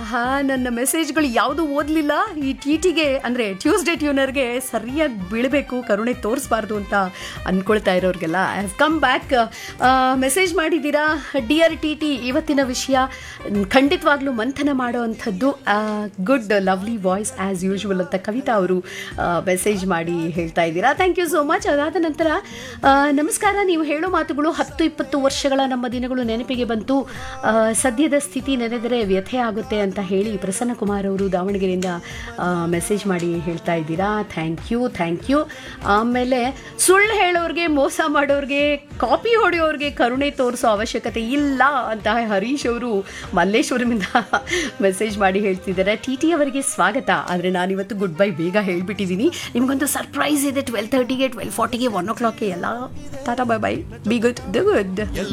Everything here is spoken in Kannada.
ಆಹಾ ನನ್ನ ಮೆಸೇಜ್ಗಳು ಯಾವುದು ಓದಲಿಲ್ಲ ಈ ಟಿ ಟಿಗೆ ಅಂದರೆ ಟ್ಯೂಸ್ಡೇ ಟ್ಯೂನರ್ಗೆ ಸರಿಯಾಗಿ ಬೀಳಬೇಕು ಕರುಣೆ ತೋರಿಸ್ಬಾರ್ದು ಅಂತ ಅಂದ್ಕೊಳ್ತಾ ಇರೋರಿಗೆಲ್ಲ I have come back message ಮಾಡಿದ್ದೀರಾ ಡಿಯರ್ ಟಿ ಟಿ ಇವತ್ತಿನ ವಿಷಯ ಖಂಡಿತವಾಗ್ಲೂ ಮಂಥನ ಮಾಡೋ ಅಂಥದ್ದು good lovely voice as usual ಅಂತ ಕವಿತಾ ಅವರು ಮೆಸೇಜ್ ಮಾಡಿ ಹೇಳ್ತಾ ಇದ್ದೀರಾ ಥ್ಯಾಂಕ್ ಯು ಸೋ ಮಚ್ ಅದಾದ ನಂತರ ಆ, ನಮಸ್ಕಾರ ನೀವು ಹೇಳೋ ಮಾತುಗಳು ಹತ್ತು ಇಪ್ಪತ್ತು ವರ್ಷಗಳ ನಮ್ಮ ದಿನಗಳು ನೆನಪಿಗೆ ಬಂತು ಆ, ಸದ್ಯದ ಸ್ಥಿತಿ ನೆನೆದರೆ ವ್ಯಥೆ ಆಗುತ್ತೆ ಅಂತ ಹೇಳಿ ಪ್ರಸನ್ನ ಕುಮಾರ್ ಅವರು ದಾವಣಗೆರೆಯಿಂದ ಮೆಸೇಜ್ ಮಾಡಿ ಹೇಳ್ತಾ ಇದ್ದೀರಾ ಥ್ಯಾಂಕ್ ಯು ಥ್ಯಾಂಕ್ ಯು ಆಮೇಲೆ ಸುಳ್ಳು ಹೇಳೋರಿಗೆ ಮೋಸ ಮಾಡೋರಿಗೆ ಕಾಪಿ ಹೊಡೆಯೋರಿಗೆ ಕರುಣೆ ತೋರಿಸೋ ಅವಶ್ಯಕತೆ ಇಲ್ಲ ಅಂತ ಹರೀಶ್ ಅವರು ಮಲ್ಲೇಶ್ವರಮಿಂದ ಮೆಸೇಜ್ ಮಾಡಿ ಹೇಳ್ತಿದ್ದಾರೆ ಟಿ ಟಿ ಅವರಿಗೆ ಸ್ವಾಗತ ಆದರೆ ನಾನಿವತ್ತು ಗುಡ್ ಬೈ ಬೇಗ ಹೇಳ್ಬಿಟ್ಟಿದ್ದೀನಿ ನಿಮಗೊಂದು ಸರ್ಪ್ರೈಸ್ ಇದೆ ಟ್ವೆಲ್ ತರ್ಟಿಗೆ ಟ್ವೆಲ್ ಫಾರ್ಟಿಗೆ ಒನ್ ಓ ಕ್ಲಾಕ್ಗೆ ಎಲ್ಲ tata bye bye be good the good